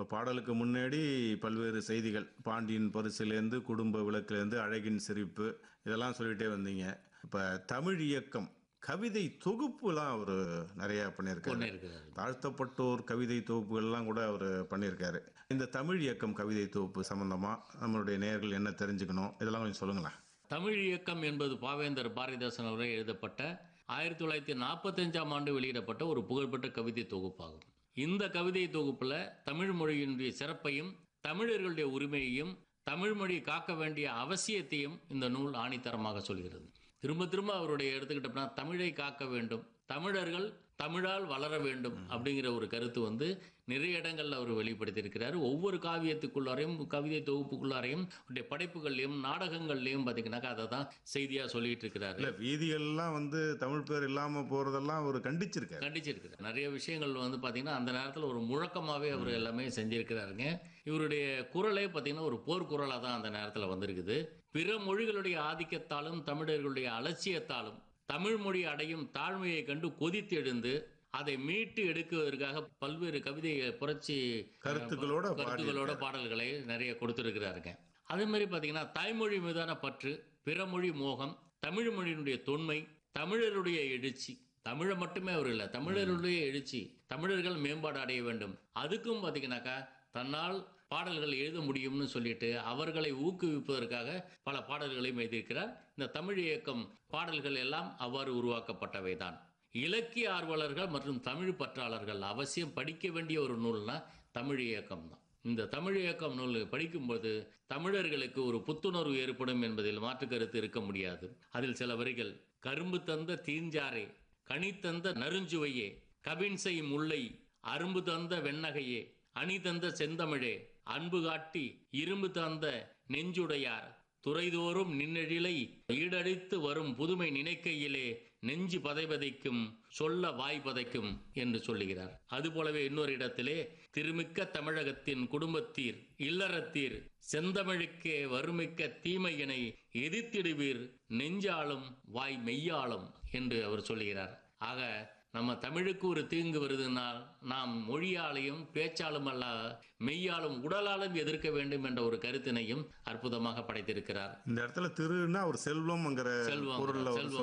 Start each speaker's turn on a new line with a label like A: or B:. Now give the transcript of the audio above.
A: இப்போ பாடலுக்கு முன்னாடி பல்வேறு செய்திகள் பாண்டியன் பரிசிலேருந்து குடும்ப விளக்குலேருந்து அழகின் சிரிப்பு இதெல்லாம் சொல்லிட்டே வந்தீங்க இப்போ தமிழ் இயக்கம் கவிதை தொகுப்புலாம் அவர் நிறையா பண்ணியிருக்காரு
B: பண்ணியிருக்கிறார்
A: தாழ்த்தப்பட்டோர் கவிதை தொகுப்புகள்லாம் கூட அவர் பண்ணியிருக்காரு இந்த தமிழ் இயக்கம் கவிதை தொகுப்பு சம்பந்தமாக நம்மளுடைய நேயர்கள் என்ன தெரிஞ்சுக்கணும் இதெல்லாம் கொஞ்சம் சொல்லுங்களேன்
B: தமிழ் இயக்கம் என்பது பாவேந்தர் பாரதிதாசன் அவர்கள் எழுதப்பட்ட ஆயிரத்தி தொள்ளாயிரத்தி நாற்பத்தஞ்சாம் ஆண்டு வெளியிடப்பட்ட ஒரு புகழ்பெற்ற கவிதை தொகுப்பாகும் இந்த கவிதை தொகுப்புல தமிழ் மொழியினுடைய சிறப்பையும் தமிழர்களுடைய உரிமையையும் தமிழ் மொழி காக்க வேண்டிய அவசியத்தையும் இந்த நூல் ஆணித்தரமாக சொல்கிறது திரும்ப திரும்ப அவருடைய எடுத்துக்கிட்டோம்னா தமிழை காக்க வேண்டும் தமிழர்கள் தமிழால் வளர வேண்டும் அப்படிங்கிற ஒரு கருத்து வந்து நிறைய இடங்கள்ல அவர் வெளிப்படுத்தியிருக்கிறார் ஒவ்வொரு காவியத்துக்குள்ளாரையும் கவிதை தொகுப்புக்குள்ளாரையும் அவருடைய படைப்புகள்லையும் நாடகங்கள்லையும் பார்த்தீங்கன்னாக்கா அதை தான் செய்தியாக சொல்லிட்டு இருக்கிறாரு
A: இல்லை வீதிகள்லாம் வந்து தமிழ் பேர் இல்லாமல் போகிறதெல்லாம் அவர் கண்டிச்சிருக்காரு
B: கண்டிச்சிருக்கிறார் நிறைய விஷயங்கள் வந்து பார்த்தீங்கன்னா அந்த நேரத்தில் ஒரு முழக்கமாகவே அவர் எல்லாமே செஞ்சிருக்கிறாருங்க இவருடைய குரலே பார்த்தீங்கன்னா ஒரு போர்க்குரலாக தான் அந்த நேரத்தில் வந்திருக்குது பிற மொழிகளுடைய ஆதிக்கத்தாலும் தமிழர்களுடைய அலட்சியத்தாலும் தமிழ் மொழி அடையும் தாழ்மையை கண்டு கொதித்து எழுந்து அதை மீட்டு எடுக்குவதற்காக பல்வேறு கவிதை புரட்சி
A: கருத்துக்களோட
B: கருத்துக்களோட பாடல்களை நிறைய கொடுத்துருக்கிறாருங்க அதே மாதிரி பார்த்தீங்கன்னா தாய்மொழி மீதான பற்று பிறமொழி மோகம் தமிழ் மொழியினுடைய தொன்மை தமிழருடைய எழுச்சி தமிழை மட்டுமே அவர் இல்லை தமிழருடைய எழுச்சி தமிழர்கள் மேம்பாடு அடைய வேண்டும் அதுக்கும் பார்த்தீங்கன்னாக்கா தன்னால் பாடல்கள் எழுத முடியும்னு சொல்லிட்டு அவர்களை ஊக்குவிப்பதற்காக பல பாடல்களையும் எழுதியிருக்கிறார் இந்த தமிழ் இயக்கம் பாடல்கள் எல்லாம் அவ்வாறு உருவாக்கப்பட்டவை தான் இலக்கிய ஆர்வலர்கள் மற்றும் தமிழ் பற்றாளர்கள் அவசியம் படிக்க வேண்டிய ஒரு நூல்னா தமிழ் இயக்கம் தான் இந்த தமிழ் இயக்கம் நூல் படிக்கும்போது தமிழர்களுக்கு ஒரு புத்துணர்வு ஏற்படும் என்பதில் மாற்று கருத்து இருக்க முடியாது அதில் சில வரிகள் கரும்பு தந்த தீஞ்சாரே கனி தந்த நறுஞ்சுவையே கவின்சை முல்லை அரும்பு தந்த வெண்ணகையே அணி தந்த செந்தமிழே அன்பு காட்டி இரும்பு தந்த நெஞ்சுடையார் துறைதோறும் நின்னெழிலை ஈடடித்து வரும் புதுமை நினைக்கையிலே நெஞ்சு பதைபதைக்கும் சொல்ல வாய் பதைக்கும் என்று சொல்லுகிறார் அதுபோலவே இன்னொரு இடத்திலே திருமிக்க தமிழகத்தின் குடும்பத்தீர் இல்லறத்தீர் செந்தமிழுக்கே வறுமிக்க தீமையினை எதிர்த்திடுவீர் நெஞ்சாலும் வாய் மெய்யாலும் என்று அவர் சொல்லுகிறார் ஆக நம்ம தமிழுக்கு ஒரு தீங்கு வருதுனால் நாம் மொழியாலையும் பேச்சாலும் அல்ல மெய்யாலும் உடலாலும் எதிர்க்க வேண்டும் என்ற ஒரு கருத்தினையும் அற்புதமாக படைத்திருக்கிறார்
A: இந்த இடத்துல திருன்னா ஒரு செல்வம்ங்கிற
B: செல்வம்
A: பொருள்ல அவர்
B: செல்வம்